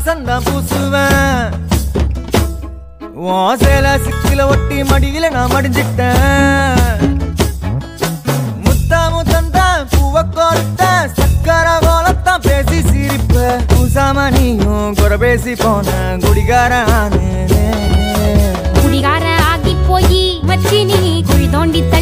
வாசம் தான் பூசுவேன் உன் சேல சிக்கில ஒட்டி மடியில நான் மடிஞ்சிட்டேன் முத்தாமு தந்த பூவ கொடுத்த சக்கர கோலத்தான் பேசி சிரிப்ப பூசாம நீயும் குறை பேசி போன குடிகார குடிகார ஆகி போய் மச்சி நீ குழி தோண்டி